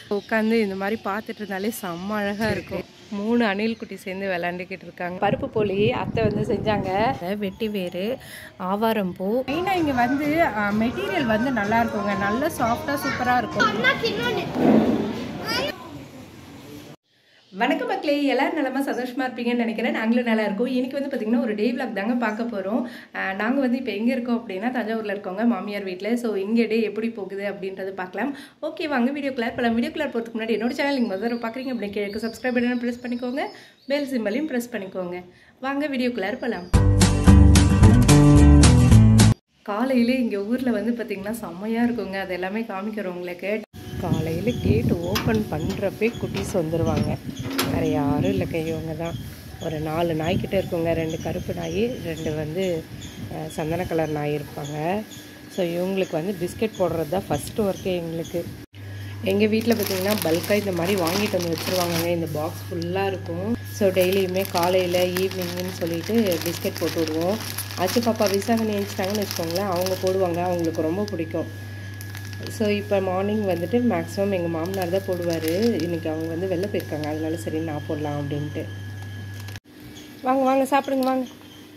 உட்காந்து இந்த மாதிரி பார்த்துட்டு இருந்தாலே செம்ம அழகாக இருக்கும் மூணு அணில் குட்டி சேர்ந்து விளாண்டுக்கிட்டு இருக்காங்க பருப்பு போலி அத்தை வந்து செஞ்சாங்க வெட்டி வேறு ஆவாரம் பூ மெயினாக இங்கே வந்து மெட்டீரியல் வந்து நல்லா இருக்குங்க நல்ல சாஃப்டாக சூப்பராக இருக்கும் வணக்கம் மக்களே எல்லாரும் நலமா சந்தோஷமா இருப்பீங்கன்னு நினைக்கிறேன் நாங்களும் நல்லா இருக்கோம் இன்னைக்கு வந்து பார்த்தீங்கன்னா ஒரு டே vlog தாங்க பார்க்க போகிறோம் நாங்கள் வந்து இப்போ எங்கே இருக்கோம் அப்படின்னா தஞ்சாவூரில் இருக்கோங்க மாமியார் வீட்டில் ஸோ இங்கே டே எப்படி போகுது அப்படின்றது பார்க்கலாம் ஓகே வாங்க வீடியோ கிளார் பண்ணலாம் வீடியோ கிளார் போகிறதுக்கு முன்னாடி என்னோட சேனல் நீங்கள் முதல்ல பார்க்குறீங்க அப்படி கீழே சப்ஸ்கிரைப் பண்ணி ப்ரெஸ் பண்ணிக்கோங்க பெல் சிம்பலையும் ப்ரெஸ் பண்ணிக்கோங்க வாங்க வீடியோ கிளார் பண்ணலாம் காலையில் இங்கே ஊரில் வந்து பார்த்திங்கன்னா செம்மையாக இருக்குங்க அது எல்லாமே காமிக்கிறோம் உங்களுக்கு காலையில் கேட் ஓப்பன் பண்ணுறப்பே குட்டீஸ் வந்துடுவாங்க வேறு யாரும் இல்லை இவங்க தான் ஒரு நாலு நாய்க்கிட்ட இருக்குங்க ரெண்டு கருப்பு நாய் ரெண்டு வந்து அஹ், சந்தன கலர் நாய் இருப்பாங்க ஸோ இவங்களுக்கு வந்து பிஸ்கெட் போடுறது தான் ஃபஸ்ட்டு ஒர்க்கே எங்களுக்கு எங்கள் வீட்டில் பார்த்தீங்கன்னா பல்காக இந்த மாதிரி வாங்கிட்டு வந்து வச்சுருவாங்கங்க இந்த பாக்ஸ் ஃபுல்லாக இருக்கும் ஸோ டெய்லியுமே காலையில் ஈவினிங்னு சொல்லிட்டு பிஸ்கெட் போட்டு விடுவோம் அச்சு பாப்பா விசாகனி எழுந்துட்டாங்கன்னு வச்சுக்கோங்களேன் அவங்க போடுவாங்க அவங்களுக்கு ரொம்ப பிடிக்கும் ஸோ இப்போ மார்னிங் வந்துட்டு மேக்ஸிமம் எங்கள் மாமனார் தான் போடுவார் இன்றைக்கி அவங்க வந்து வெளில போயிருக்காங்க அதனால சரி நான் போடலாம் அப்படின்ட்டு வாங்க வாங்க சாப்பிடுங்க வாங்க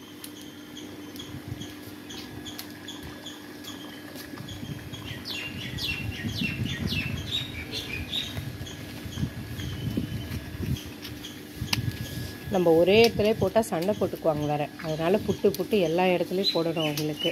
நம்ம ஒரே இடத்துல போட்டால் சண்டை போட்டுக்குவாங்க வேற அதனால புட்டு புட்டு எல்லா இடத்துலையும் போடணும் அவங்களுக்கு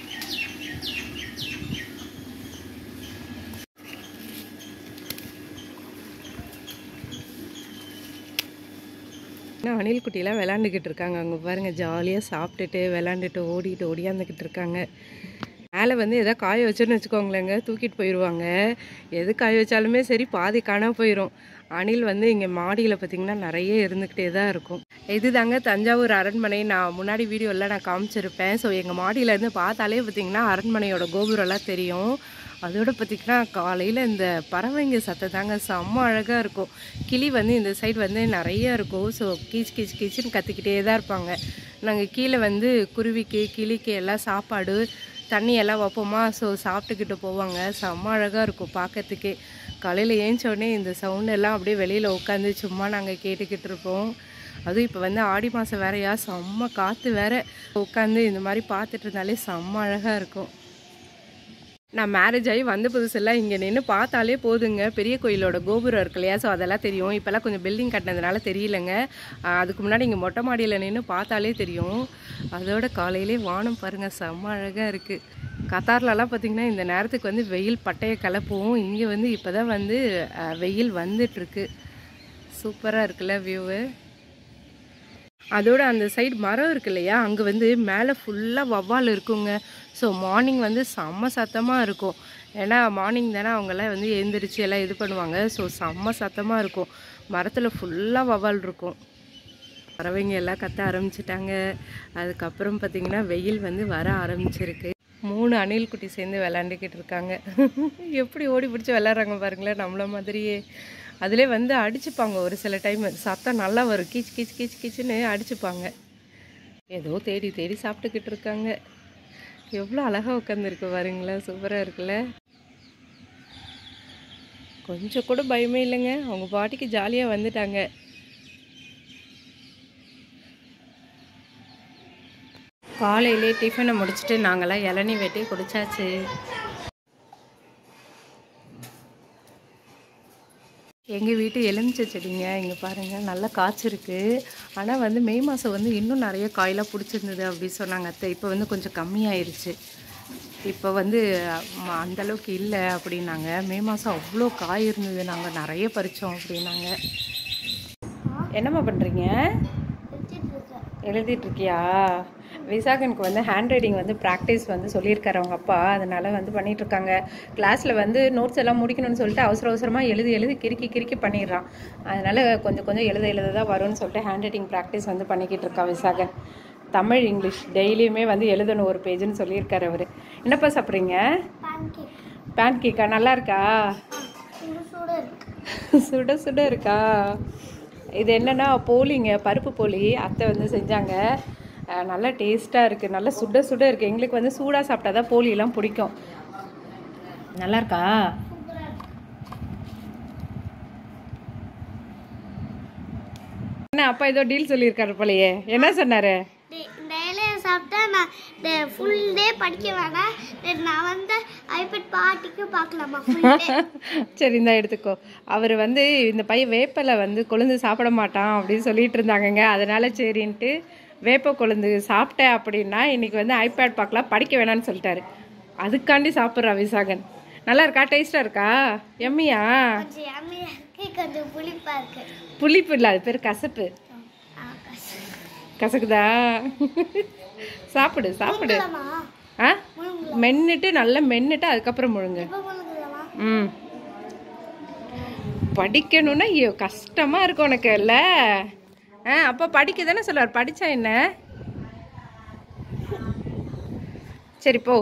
இன்னும் அணில் குட்டியெல்லாம் விளாண்டுக்கிட்டு இருக்காங்க அங்கே பாருங்க ஜாலியாக சாப்பிட்டுட்டு விளாண்டுட்டு ஓடிட்டு ஓடியாந்துக்கிட்டு இருக்காங்க மேலே வந்து எதாவது காய வச்சோன்னு வச்சுக்கோங்களேங்க தூக்கிட்டு போயிடுவாங்க எது காய வச்சாலுமே சரி பாதி காணாம போயிடும் அணில் வந்து இங்கே மாடியில் பார்த்திங்கன்னா நிறைய இருந்துக்கிட்டே தான் இருக்கும் இதுதாங்க தஞ்சாவூர் அரண்மனை நான் முன்னாடி வீடியோவில் நான் காமிச்சிருப்பேன் ஸோ எங்கள் மாடியிலேருந்து பார்த்தாலே பார்த்திங்கன்னா அரண்மனையோட கோபுரம்லாம் தெரியும் அதோட பார்த்திங்கன்னா காலையில் இந்த பறவைங்க சத்தம் தாங்க செம்ம அழகாக இருக்கும் கிளி வந்து இந்த சைடு வந்து நிறைய இருக்கும் ஸோ கீச் கீச் கீச்சுன்னு கத்திக்கிட்டே தான் இருப்பாங்க நாங்கள் கீழே வந்து குருவிக்கு கிளிக்கு எல்லாம் சாப்பாடு தண்ணி எல்லாம் வைப்போமா ஸோ சாப்பிட்டுக்கிட்டு போவாங்க செம்ம அழகாக இருக்கும் பார்க்கறதுக்கே காலையில் ஏஞ்ச உடனே இந்த சவுண்ட் எல்லாம் அப்படியே வெளியில் உட்காந்து சும்மா நாங்கள் கேட்டுக்கிட்டு இருப்போம் அதுவும் இப்போ வந்து ஆடி மாதம் வேறையா செம்ம காற்று வேற உட்காந்து இந்த மாதிரி பார்த்துட்டு இருந்தாலே செம்ம அழகாக இருக்கும் நான் மேரேஜ் ஆகி வந்த புதுசெல்லாம் இங்கே நின்று பார்த்தாலே போதுங்க பெரிய கோயிலோட கோபுரம் இருக்கு இல்லையா ஸோ அதெல்லாம் தெரியும் இப்போல்லாம் கொஞ்சம் பில்டிங் கட்டினதுனால தெரியலங்க ஆஹ் அதுக்கு முன்னாடி இங்கே மொட்டை மாடியில் நின்று பார்த்தாலே தெரியும் அதோட காலையிலே வானம் பாருங்கள் செம்ம அழகாக இருக்குது கத்தார்லலாம் பார்த்திங்கன்னா இந்த நேரத்துக்கு வந்து வெயில் பட்டையை கலப்பும் இங்கே வந்து இப்போ தான் வந்து ஆஹ் வெயில் வந்துட்டுருக்கு சூப்பராக இருக்குல்ல வியூவு அதோட அந்த சைடு மரம் இருக்கு இல்லையா அங்கே வந்து மேலே ஃபுல்லாக வவ்வால் இருக்குங்க ஸோ மார்னிங் வந்து செம்ம சத்தமாக இருக்கும் ஏன்னா மார்னிங் தானே அவங்கெல்லாம் வந்து எழுந்திரிச்சு எல்லாம் இது பண்ணுவாங்க ஸோ செம்ம சத்தமாக இருக்கும் மரத்தில் ஃபுல்லாக வவ்வால் இருக்கும் பறவைங்க எல்லாம் கத்த ஆரம்பிச்சிட்டாங்க அதுக்கப்புறம் பார்த்திங்கன்னா வெயில் வந்து வர ஆரம்பிச்சிருக்கு மூணு அணில் குட்டி சேர்ந்து விளாண்டுக்கிட்டு இருக்காங்க எப்படி ஓடி பிடிச்சி விளாட்றாங்க பாருங்களேன் நம்மள மாதிரியே அதிலே வந்து அடிச்சுப்பாங்க ஒரு சில டைம் சத்தம் நல்லா வரும் கீச் கீச் கீச் கீச்சுன்னு அடிச்சுப்பாங்க ஏதோ தேடி தேடி சாப்பிட்டுக்கிட்டு இருக்காங்க எவ்வளோ அழகாக உட்காந்துருக்கு பாருங்களேன் சூப்பராக இருக்குல்ல கொஞ்சம் கூட பயமே இல்லைங்க அவங்க பாட்டிக்கு ஜாலியாக வந்துட்டாங்க காலையிலே டிஃபனை முடிச்சுட்டு நாங்களாம் இளநீ வெட்டி குடிச்சாச்சு எங்கள் வீட்டு எலுமிச்சை செடிங்க இங்கே பாருங்கள் நல்லா காய்ச்சிருக்கு ஆனால் வந்து மே மாதம் வந்து இன்னும் நிறைய காயெல்லாம் பிடிச்சிருந்தது அப்படின்னு சொன்னாங்க அத்தை இப்போ வந்து கொஞ்சம் கம்மியாயிருச்சு இப்போ வந்து ம- அந்த அளவுக்கு இல்லை அப்படின்னாங்க மே மாதம் அவ்வளோ காய் இருந்தது நாங்கள் நிறைய பறித்தோம் அப்படின்னாங்க என்னம்மா பண்ணுறீங்க எழுதிட்டு இருக்கியா விசாகனுக்கு வந்து ஹேண்ட் ரைட்டிங் வந்து ப்ராக்டிஸ் வந்து சொல்லியிருக்காரு அவங்க அப்பா அதனால வந்து பண்ணிட்டு இருக்காங்க கிளாஸில் வந்து நோட்ஸ் எல்லாம் முடிக்கணும்னு சொல்லிட்டு அவசர அவசரமாக எழுதி எழுதி கிறுக்கி கிறுக்கி பண்ணிடுறான் அதனால கொஞ்சம் கொஞ்சம் எழுத எழுத தான் வரும்னு சொல்லிட்டு ஹேண்ட் ரைட்டிங் ப்ராக்டிஸ் வந்து பண்ணிக்கிட்டு இருக்கான் விசாகன் தமிழ் இங்கிலீஷ் டெய்லியுமே வந்து எழுதணும் ஒரு பேஜ்னு சொல்லியிருக்காரு அவர் என்னப்பா சாப்பிட்றீங்க பேன் கேக்கா நல்லா இருக்கா சுட சுட இருக்கா இது என்னன்னா போலிங்க பருப்பு போலி அத்தை வந்து செஞ்சாங்க அஹ் நல்லா டேஸ்ட்டாக இருக்குது நல்லா சுட சுட இருக்குது எங்களுக்கு வந்து சூடாக சாப்பிட்டா தான் போலியெல்லாம் பிடிக்கும் நல்லா இருக்கா என்ன அப்பா ஏதோ டீல் சொல்லியிருக்காரு போலயே என்ன சொன்னாரு டே- இந்த இலையை சாப்பிட்டா நான் ஃபுல் டே படிக்க வேணாம் டே- நான் வந்து ஐபேட் பாட்டிக்கு பார்க்கலாமா ஃபுல் டே சரி இந்தா எடுத்துக்கோ அவர் வந்து இந்த பையன் வேப்பலை வந்து கொழுந்து சாப்பிட மாட்டான் அப்படின்னு சொல்லிட்டு இருந்தாங்கங்க அதனால சரின்ட்டு வேப்ப கொழுந்து சாப்பிட்டேன் அப்படின்னா இன்னைக்கு வந்து ஐபேட் பார்க்கலாம் படிக்க வேணாம்னு சொல்லிட்டாரு அதுக்காண்டி சாப்பிட்றா விசாகன் நல்லா இருக்கா டேஸ்டா இருக்கா எம்மியா கொஞ்சம் yummy-ஆ இருக்கு கொஞ்சம் புளிப்பா இருக்கு புளிப்பு இல்லை அது பேர் கசப்பு ஆ, கஷ்டம். கசக்குதா சாப்பிடு சாப்பிடு முழுங்கலாமா? ஆ மென்னுட்டு நல்லா மென்னுட்டு அதுக்கப்புறம் முழுங்க இப்ப முழுங்கலாமா? ம் படிக்கணும்னா ஐயோ கஷ்டமா இருக்கும் உனக்கு இல்ல ஆ அப்போ படிக்க தானே சொல்லுவார் படிச்சா என்ன சரி போ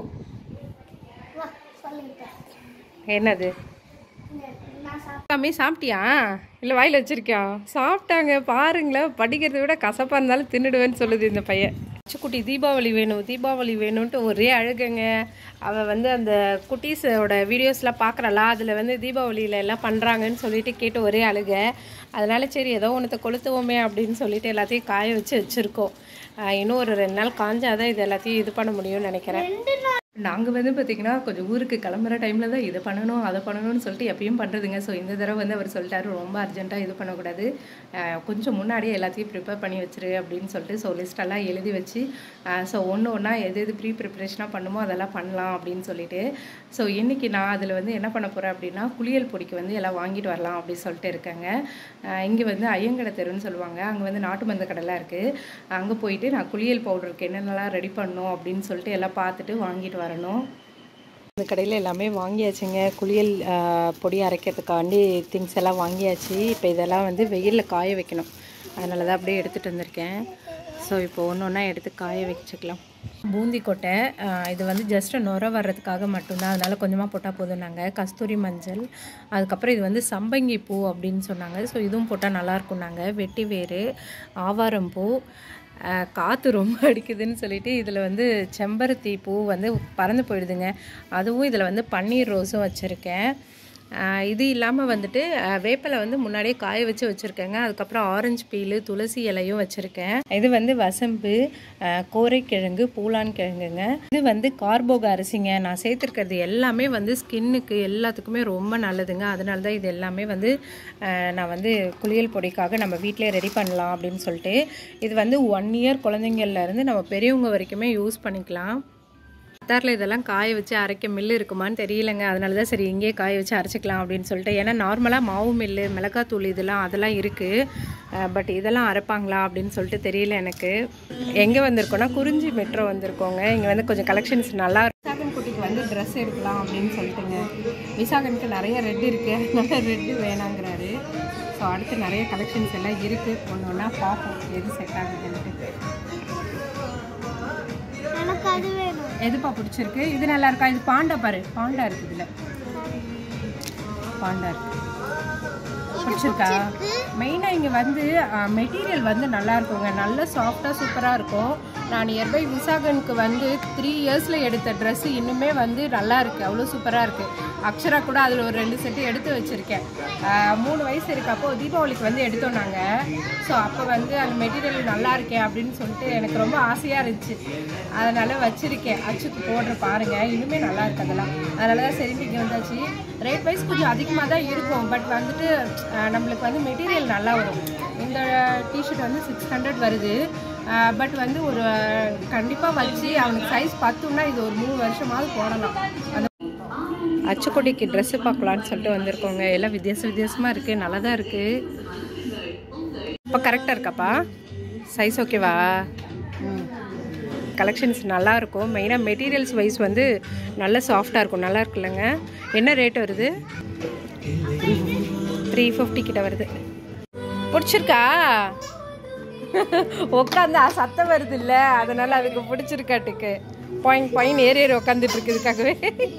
வா, சொல்லிட்டேன். என்னது இந்த- நான் சாப்பிட்டேன். சாமி சாப்பிட்டியா இல்லை வாயில் வச்சிருக்கியா சாப்பிட்டாங்க பாருங்களேன் படிக்கிறத விட கசப்பாக இருந்தாலும் தின்னுடுவேன்னு சொல்லுது இந்த பையன் குட்டி தீபாவளி வேணும் தீபாவளி வேணும்ன்ட்டு ஒரே அழுகுங்க அவள் வந்து அந்த குட்டீஸோட வீடியோஸ்லாம் பார்க்குறலா அதில் வந்து தீபாவளியில் எல்லாம் பண்ணுறாங்கன்னு சொல்லிட்டு கேட்டு ஒரே அழுக அதனால சரி ஏதோ ஒன்றத்தை கொளுத்துவோமே அப்படின்னு சொல்லிட்டு எல்லாத்தையும் காய வச்சு வச்சுருக்கோம் ஆஹ் இன்னும் ஒரு ரெண்டு நாள் காஞ்சாதான் இது எல்லாத்தையும் இது பண்ண முடியும்னு நினைக்கிறேன் ரெண்டு நாள் நாங்கள் வந்து பார்த்திங்கன்னா கொஞ்சம் ஊருக்கு கிளம்புற டைமில் தான் இதை பண்ணணும் அதை பண்ணணும்னு சொல்லிட்டு எப்பயும் பண்ணுறதுங்க ஸோ இந்த தடவை வந்து அவர் சொல்லிட்டாரு ரொம்ப அர்ஜென்ட்டாக இது பண்ணக்கூடாது அஹ் கொஞ்சம் முன்னாடியே எல்லாத்தையும் ப்ரிப்பேர் பண்ணி வச்சிரு அப்படின்னு சொல்லிட்டு ஸோ லிஸ்டெல்லாம் எழுதி வச்சு ஸோ ஒன்று ஒன்றா எது எது ப்ரீ ப்ரிப்பரேஷனாக பண்ணுமோ அதெல்லாம் பண்ணலாம் அப்படின்னு சொல்லிட்டு ஸோ இன்றைக்கி நான் அதில் வந்து என்ன பண்ண போகிறேன் அப்படின்னா குளியல் பொடிக்கு வந்து எல்லாம் வாங்கிட்டு வரலாம் அப்படின்னு சொல்லிட்டு இருக்கேங்க இங்கே வந்து ஐயங்கடை தெருன்னு சொல்லுவாங்க அங்கே வந்து நாட்டு மருந்து கடைலாம் இருக்குது அங்கே போயிட்டு நான் குளியல் பவுடருக்கு என்னென்னலாம் ரெடி பண்ணணும் அப்படின்னு சொல்லிட்டு எல்லாம் பார்த்துட்டு வாங்கிட்டு வரணும் அந்த கடையில் எல்லாமே வாங்கியாச்சுங்க குளியல் ஆ, பொடி அரைக்கிறதுக்காண்டி திங்ஸ் எல்லாம் வாங்கியாச்சு இப்போ இதெல்லாம் வந்து வெயிலில் காய வைக்கணும் அதனால தான் அப்படியே எடுத்துகிட்டு வந்திருக்கேன் ஸோ இப்போ ஒன்று ஒன்றா எடுத்து காய வச்சுக்கலாம் பூந்தி கொட்டை ஆ, இது வந்து ஜஸ்ட் நுர வர்றதுக்காக மட்டும்தான் அதனால் கொஞ்சமாக போட்டால் போதும் நாங்கள் கஸ்தூரி மஞ்சள் அதுக்கப்புறம் இது வந்து சம்பங்கி பூ அப்படின்னு சொன்னாங்க ஸோ இதுவும் போட்டால் நல்லாயிருக்கும் நாங்கள் வெட்டி வேறு ஆவாரம் பூ ஆஹ் காற்று ரொம்ப அடிக்குதுன்னு சொல்லிட்டு இதில் வந்து செம்பருத்தி பூ வந்து பறந்து போயிடுதுங்க அதுவும் இதில் வந்து பன்னீர் ரோஸும் வச்சுருக்கேன் ஆஹ் இது இல்லாமல் வந்துட்டு ஆஹ் வேப்பிலை வந்து முன்னாடியே காய வச்சு வச்சுருக்கேங்க அதுக்கப்புறம் ஆரஞ்சு பீலு துளசி இலையும் வச்சுருக்கேன் இது வந்து வசம்பு ஆஹ் கோரைக்கிழங்கு பூலான் கிழங்குங்க இது வந்து கார்போக அரிசிங்க நான் சேர்த்துருக்கிறது எல்லாமே வந்து ஸ்கின்னுக்கு எல்லாத்துக்குமே ரொம்ப நல்லதுங்க அதனால தான் இது எல்லாமே வந்து ஆஹ் நான் வந்து குளியல் பொடிக்காக நம்ம வீட்டிலே ரெடி பண்ணலாம் அப்படின்னு சொல்லிட்டு இது வந்து ஒன் இயர் குழந்தைங்கள்ல இருந்து நம்ம பெரியவங்க வரைக்குமே யூஸ் பண்ணிக்கலாம் கத்தாரில் இதெல்லாம் காய வச்சு அரைக்க மில்லு இருக்குமான்னு தெரியலங்க அதனால தான் சரி இங்கேயே காய வச்சு அரைச்சிக்கலாம் அப்படின்னு சொல்லிட்டு ஏன்னா நார்மலாக மாவு மில்லு மிளகாத்தூள் இதெல்லாம் அதெல்லாம் இருக்குது பட் இதெல்லாம் அரைப்பாங்களா அப்படின்னு சொல்லிட்டு தெரியல எனக்கு எங்கே வந்திருக்கோன்னா குறிஞ்சி மெட்ரோ வந்திருக்கோங்க இங்கே வந்து கொஞ்சம் கலெக்ஷன்ஸ் நல்லா விசாகன் குட்டிக்கு வந்து ட்ரெஸ் எடுக்கலாம் அப்படின்னு சொல்லிட்டுங்க விசாகனுக்கு நிறைய ரெட் இருக்குது அதனால ரெட்டு வேணாங்கிறாரு ஸோ அடுத்து நிறைய கலெக்ஷன்ஸ் எல்லாம் இருக்குது ஒன்று ஒன்றா பார்ப்போம் எது செட் ஆகுதுன்ட்டு எனக்கு அது வேணும் எதுப்பா பிடிச்சிருக்கு இது நல்லா இருக்கா இது பாண்டா பாரு பாண்டா இருக்கு இதுல பாண்டா இருக்கு பிடிச்சிருக்கா மெயினாக இங்கே வந்து மெட்டீரியல் வந்து நல்லா இருக்குங்க நல்ல சாஃப்டாக சூப்பராக இருக்கும் நான் நியர்பை விசாகனுக்கு வந்து த்ரீ இயர்ஸில் எடுத்த ட்ரெஸ்ஸு இன்னுமே வந்து நல்லா இருக்குது அவ்வளோ சூப்பராக இருக்குது அக்ஷரா கூட அதில் ஒரு ரெண்டு செட்டு எடுத்து வச்சுருக்கேன் மூணு வயசு இருக்கப்போ தீபாவளிக்கு வந்து எடுத்தோம் நாங்கள் ஸோ அப்போ வந்து அந்த மெட்டீரியல் நல்லா இருக்கே அப்படின்னு சொல்லிட்டு எனக்கு ரொம்ப ஆசையாக இருந்துச்சு அதனால் வச்சுருக்கேன் அச்சுக்கு போடுற பாருங்கள் இன்னுமே நல்லா இருக்கு அதெல்லாம் அதனால தான் சரி இங்கே வந்தாச்சு ரேட் வைஸ் கொஞ்சம் அதிகமாக தான் இருக்கும் பட் வந்துட்டு அஹ், நம்மளுக்கு வந்து மெட்டீரியல் நல்லா வரும் இந்த டிஷர்ட் வந்து சிக்ஸ் ஹண்ட்ரட் வருது பட் வந்து ஒரு கண்டிப்பாக வச்சு அவனுக்கு சைஸ் பத்துன்னா இது ஒரு மூணு வருஷமாவது போடலாம் அந்த அச்சுக்கொடிக்கு ட்ரெஸ்ஸு பார்க்கலான்னு சொல்லிட்டு வந்திருக்கோங்க எல்லாம் வித்தியாச வித்தியாசமாக இருக்குது நல்லா தான் இருக்குது இப்போ கரெக்டாக இருக்காப்பா சைஸ் ஓகேவா ம் கலெக்ஷன்ஸ் நல்லா இருக்கும் மெயினாக மெட்டீரியல்ஸ் வைஸ் வந்து நல்ல சாஃப்டாக இருக்கும் நல்லா இருக்குல்லங்க என்ன ரேட் வருது த்ரீ ஃபிஃப்டி கிட்ட வருது பிடிச்சிருக்கா உட்காந்து சத்தம் வருது இல்லை அதனால அதுக்கு பிடிச்சிருக்காட்டுக்கு பாயிண்ட் பாயிண்ட் ஏறி ஏறி உட்காந்துட்டு இருக்குதுக்காகவே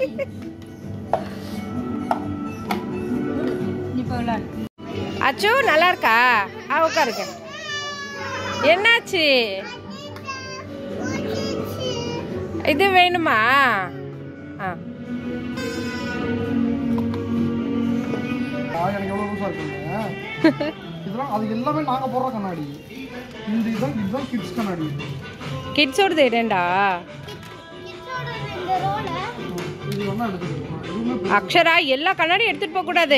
அச்சோ நல்லா இருக்கா ஆ உட்காருங்க என்னாச்சு இது வேணுமா ஆ இதெல்லாம் அது எல்லாமே நாங்கள் போடுற கண்ணாடி இந்த இதுதான் இதுதான் கிட்ஸ் கண்ணாடி கிட்ஸோட தேடேண்டா கிட்ஸோட இந்த ரோல இது வேணா எடுத்துக்கலாம் எதுவுமே அக்ஷரா எல்லா கண்ணாடியும் எடுத்துகிட்டு போகக்கூடாது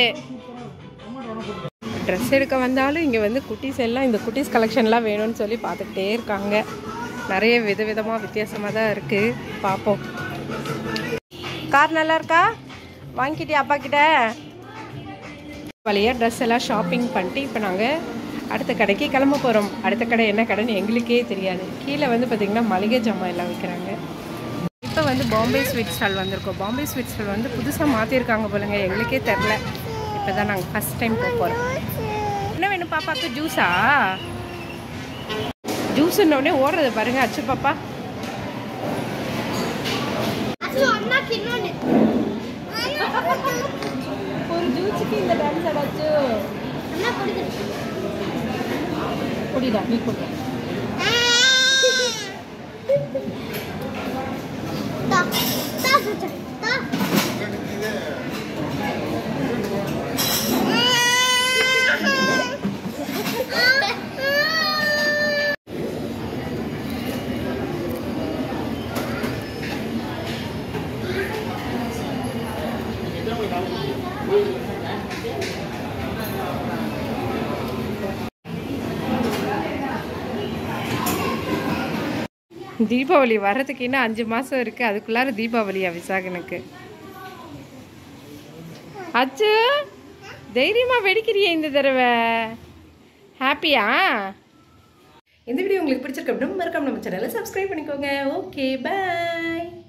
ட்ரெஸ் எடுக்க வந்தாலும் இங்கே வந்து குட்டீஸ் எல்லாம் இந்த குட்டீஸ் கலெக்ஷன்லாம் வேணும்னு சொல்லி பார்த்துக்கிட்டே இருக்காங்க நிறைய விதவிதமாக வித்தியாசமாக தான் இருக்குது பார்ப்போம் கார் நல்லா இருக்கா வாங்கிக்கிட்டியா அப்பா கிட்ட வழியாக ட்ரெஸ் எல்லாம் ஷாப்பிங் பண்ணிட்டு இப்போ நாங்கள் அடுத்த கடைக்கு கிளம்ப போகிறோம் அடுத்த கடை என்ன கடைன்னு எங்களுக்கே தெரியாது கீழே வந்து பார்த்திங்கன்னா மளிகை ஜாமான் எல்லாம் விற்கிறாங்க இப்போ வந்து பாம்பே ஸ்வீட் ஸ்டால் வந்திருக்கோம் பாம்பே ஸ்வீட் ஸ்டால் வந்து புதுசாக மாற்றிருக்காங்க போலுங்க எங்களுக்கே தெரில இப்போ தான் நாங்கள் ஃபஸ்ட் டைம் போக போகிறோம் என்ன வேணும் பாப்பாக்கு ஜூஸா ஜூஸ்ன்னொடனே ஓடுறது பாருங்க அச்சு பாப்பா அது அண்ணாக்கு இன்னொன்னு ஒரு ஜூஸுக்கு இந்த டான்ஸ் அடாச்சு அண்ணா கொடுக்குறது குடிடா நீ குடி தா தா சுச்சா தா தீபாவளி வர்றதுக்கு இன்னும் அஞ்சு மாதம் இருக்குது அதுக்குள்ளார தீபாவளியா விசாகனுக்கு அச்சு தைரியமாக வெடிக்கிறியே இந்த தடவை ஹாப்பியா இந்த வீடியோ உங்களுக்கு பிடிச்சிருக்கு அப்படின்னா மறக்காம நம்ம சேனலை சப்ஸ்கிரைப் பண்ணிக்கோங்க ஓகே பை